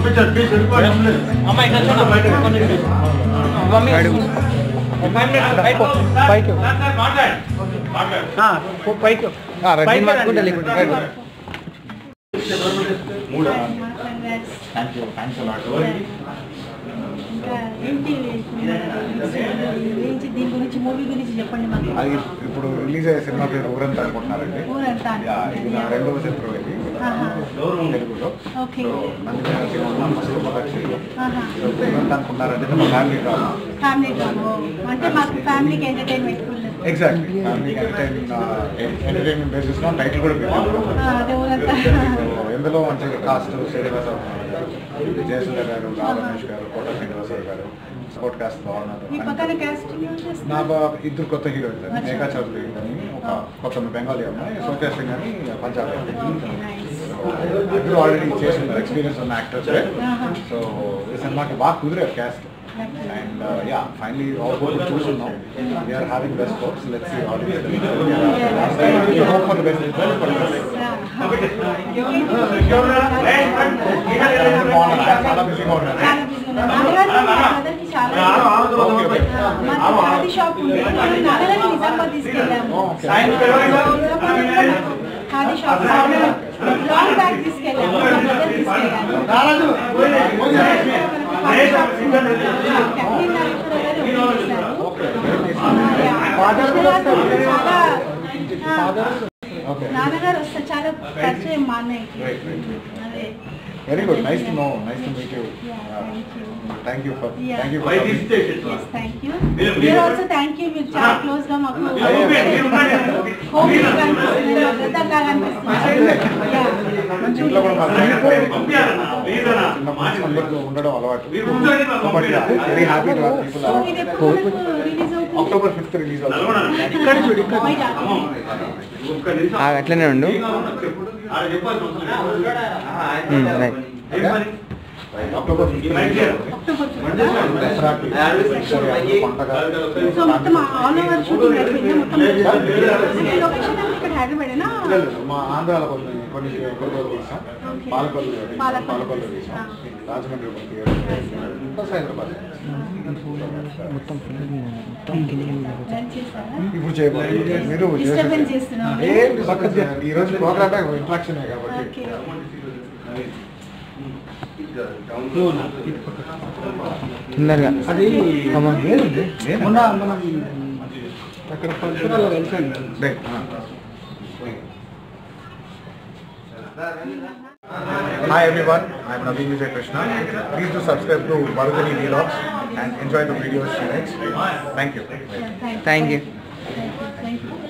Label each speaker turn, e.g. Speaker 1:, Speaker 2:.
Speaker 1: పంపించండి ప్లీజ్ వెళ్ళిపోండి
Speaker 2: అమ్మ ఇక్కడ చూడండి కొన్ని మమ్మీ ఫైవ్ మినిట్స్ బయట
Speaker 3: పైకి
Speaker 1: మాట్లాడు మాట్లాడు
Speaker 3: పైకి
Speaker 2: పైకి పట్టుకుంటా లేకుంటే బయట
Speaker 1: మూడా
Speaker 4: Congrats.
Speaker 1: Thank you thanks a lot
Speaker 4: ఇంకా ఏంటి గురించి దీని గురించి మూవీ గురించి చెప్పండి మాకు
Speaker 5: అది ఇప్పుడు రిలీజ్ అయ్యే సినిమా పేరు ఊరంతా అనుకుంటున్నారండి
Speaker 4: ఊరంతా
Speaker 5: యా, ఇది నా రెండవ చిత్రం ఇది
Speaker 4: ఆహా.
Speaker 5: తెలుగులో
Speaker 4: okay
Speaker 5: so Nandini cinema first మొదటి
Speaker 4: ఆహా.
Speaker 5: సో ఊరంతా అనుకున్నారంటే మా ఫ్యామిలీ డ్రామా
Speaker 4: ఫ్యామిలీ డ్రామా అంటే మాకు ఫ్యామిలీకి entertainment full
Speaker 5: exactly family entertain entertainment basis లో టైటిల్ కూడా పెట్టాము
Speaker 4: అదే ఊరంతా
Speaker 5: సో ఇందులో మంచి కాస్ట్ శ్రీనివాస జయసుధ గారు రామేష్ గారు కోట శ్రీనివాసరావు గారు సపోర్ట్ కాస్ట్ బాగున్నారు
Speaker 4: మీ పక్కన కాస్టింగ్
Speaker 5: నా బా ఇద్దరు కొత్త హీరోయిన్స్ అండి మేఘా చౌదరి అని ఒక కొత్త బెంగాలీ అమ్మాయి సోచా సింగ్ అని పంజాబ్
Speaker 4: ఓకే నైస్
Speaker 5: ఇద్దరు ఆల్రెడీ చేస్తున్నారు ఎక్స్పీరియన్స్ ఉన్న యాక్టర్స్ సో ఈ సినిమాకి బాగా కుదిరారు cast and yeah finally all board చూస్తున్నాం we're having best hopes let's see audience hope for the best result for చాలా బిజీగా ఉన్నారు
Speaker 4: చాలా బిజీ ఉన్నారు. నాన్నగారు మా బ్రదర్కి చాలా
Speaker 5: ఓకే ఓకే
Speaker 4: మా ఖాదీ షాప్ ఉంది నాన్నగారిని నిజామాబాద్ తీసుకెళ్ళాము
Speaker 5: ఓకే.
Speaker 4: నిజామాబాద్లో ఖాదీ షాప్ లాంగ్ బ్యాగ్ తీసుకెళ్ళాము మా బ్రదర్ తీసుకెళ్ళాము ఖాదీ షాప్ కెప్టెన్ నాగేశ్వర గారు ఓపెన్ చేశారు. ఆ, చాలా
Speaker 5: ఓకే
Speaker 4: నాన్నగారు వస్తే చాలా పరిచయం మా అన్నయ్యకి
Speaker 5: రైట్ రైట్
Speaker 4: అదే
Speaker 5: very good nice to know nice to meet you
Speaker 4: Yeah, thank you.
Speaker 5: Thank you for
Speaker 4: Yeah.
Speaker 5: Thank you
Speaker 1: Why
Speaker 5: for
Speaker 1: this station?
Speaker 4: Yes, thank you.
Speaker 1: మీరు-
Speaker 4: మీరు also thank you. మీరు చాలా క్లోజ్ గా మాకు
Speaker 1: మీరు ఉండండి.
Speaker 4: Home గా అనిపిస్తుంది మా బ్రదర్ లాగా అనిపిస్తుంది Yeah.
Speaker 5: ఇంట్లో కూడా మా
Speaker 1: పంపించాలన్నా ప్లీజ్ అన్నా
Speaker 5: చిన్నప్పటి నుంచి అందరితో ఉండడం అలవాటు
Speaker 1: మీరు కూర్చోండి, మా
Speaker 5: but very happy to people
Speaker 4: So, ఇది ఎప్పుడు రిలీజ్ అవుతుంది
Speaker 5: అక్టోబర్ ఫిఫ్త్ రిలీజ్
Speaker 1: నల్గొండ.
Speaker 4: ఇక్కడ చూడు ఇక్కడ
Speaker 1: ఒక్క నిమిషం
Speaker 2: ఆ, అట్లనే ఉండు
Speaker 1: ఆడ చెప్పాల్సిన అవసరం లేదు.
Speaker 2: ఉమ్, రైట్
Speaker 1: ఏం పని?
Speaker 5: అక్టోబర్
Speaker 1: ఈ
Speaker 5: ఫిఫ్త్
Speaker 1: మైక్ చేయరు.
Speaker 5: దసరాకి పండగ
Speaker 4: సో మొత్తం ఆల్ ఓవర్ షూటింగ్ అయిపోయింది మొత్తం లొకేషన్ ఇక్కడ హైదరాబాదేనా
Speaker 5: మా ఆంధ్రాలో కొన్ని కొన్ని కొన్ని రోజులు తీసాం
Speaker 4: Okay.
Speaker 5: పాలకొల్లు
Speaker 4: పాలకొల్లు.
Speaker 5: పాలకొల్లు తీసాం
Speaker 4: ఆ.
Speaker 5: రాజమండ్రి ఒకటి ప్లస్ హైదరాబాద్
Speaker 2: మొత్తం ఫుల్ మొత్తం కింద
Speaker 4: లంచ్ చేస్తారా
Speaker 5: ఇప్పుడు చేయబోతుంది మీరు
Speaker 4: Disturbance చేస్తున్నాం.
Speaker 5: ఏంటి పక్కన చేయండి. ఈ రోజు ప్రోగ్రామ్ ఇంట్రాక్షన్ కాబట్టి
Speaker 4: ఓకే
Speaker 2: తొందరగా
Speaker 3: అది
Speaker 2: అమ్మ.
Speaker 3: మొన్న మనం అక్కడ పంచనాల్లో కలిసాను
Speaker 5: right. Hi everyone, I'm Naveen Vijay Krishna. Please do subscribe to Marugani Vlogs and enjoy the videos she makes. Thank you.
Speaker 4: Thank
Speaker 2: thank you
Speaker 4: you thank you